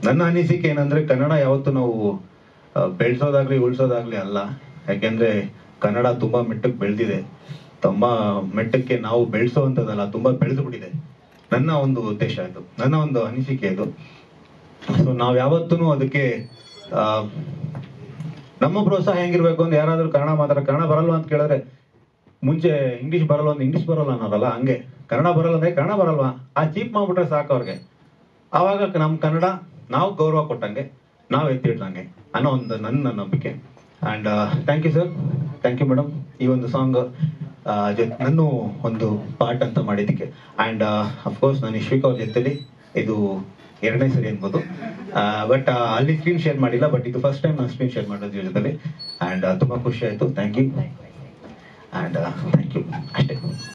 ನನ್ನ ಅನಿಸಿಕೆ ಏನಂದ್ರೆ ಕನ್ನಡ ಯಾವತ್ತು ನಾವು ಆ, ಬೆಳ್ಸೋದಾಗ್ಲಿ ಉಳ್ಸೋದಾಗ್ಲಿ ಅಲ್ಲ ಯಾಕೆಂದ್ರೆ ಕನ್ನಡ ತುಂಬಾ ಮೆಟ್ಟಕ್ಕೆ ಬೆಳೆದಿದೆ ತುಂಬಾ ಮೆಟ್ಟಕ್ಕೆ ನಾವು ಬೆಳೆಸೋವಂಥದ್ದಲ್ಲ ತುಂಬಾ ಬೆಳೆದು ಬಿಟ್ಟಿದೆ ನನ್ನ ಒಂದು ಉದ್ದೇಶ ಇದು ನನ್ನ ಒಂದು ಅನಿಸಿಕೆ ಇದು ಸೊ ನಾವ್ ಯಾವತ್ತೂ ಅದಕ್ಕೆ ಆ, ನಮ್ಮ ಪ್ರೋತ್ಸಾಹ ಹೆಂಗಿರ್ಬೇಕು ಅಂದ್ರೆ ಯಾರಾದ್ರೂ ಕನ್ನಡ ಮಾತಾಡ ಕನ್ನಡ ಬರಲ್ವಾ ಅಂತ ಕೇಳಿದ್ರೆ ಮುಂಚೆ ಇಂಗ್ಲಿಷ್ ಬರಲ್ಲ ಅಂದ್ರೆ ಇಂಗ್ಲಿಷ್ ಬರಲ್ಲ ಅನ್ನೋರಲ್ಲ ಹಂಗೆ ಕನ್ನಡ ಬರಲ್ಲ ಅಂದ್ರೆ ಕನ್ನಡ ಬರಲ್ವಾ ಆ ಚೀಪ್ ಮಾಡ್ಬಿಟ್ರೆ ಸಾಕು ಅವ್ರಿಗೆ ಆವಾಗ ನಮ್ಮ ಕನ್ನಡ ನಾವು ಗೌರವ ಕೊಟ್ಟಂಗೆ ನಾವು ಎತ್ತಿಡ್ದಂಗೆ ಅನ್ನೋ ಒಂದು ನನ್ನ ನಂಬಿಕೆ and thank you sir thank you madam ಈ ಒಂದು ಸಾಂಗ್ ನನ್ನ ಒಂದು ಪಾರ್ಟ್ ಅಂತ ಮಾಡಿದ್ದಕ್ಕೆ ಅಂಡ್ ಅಫ್ಕೋರ್ಸ್ ನಾನು ಇಶ್ವಿಕ್ ಅವ್ರ ಜೊತೆಲಿ ಇದು ಎರಡನೇ ಸರಿ ಅನ್ಬೋದು ಬಟ್ ಅಲ್ಲಿ ಸ್ಕ್ರೀನ್ ಶೇರ್ ಮಾಡಿಲ್ಲ ಬಟ್ ಇದು ಫಸ್ಟ್ ಟೈಮ್ ನಾನು ಸ್ಕ್ರೀನ್ ಶೇರ್ ಮಾಡೋದು ಇವ್ರ ಜೊತೆಲಿ ಅಂಡ್ ತುಂಬಾ ಖುಷಿ ಆಯ್ತು thank you and thank you ಅಷ್ಟೇ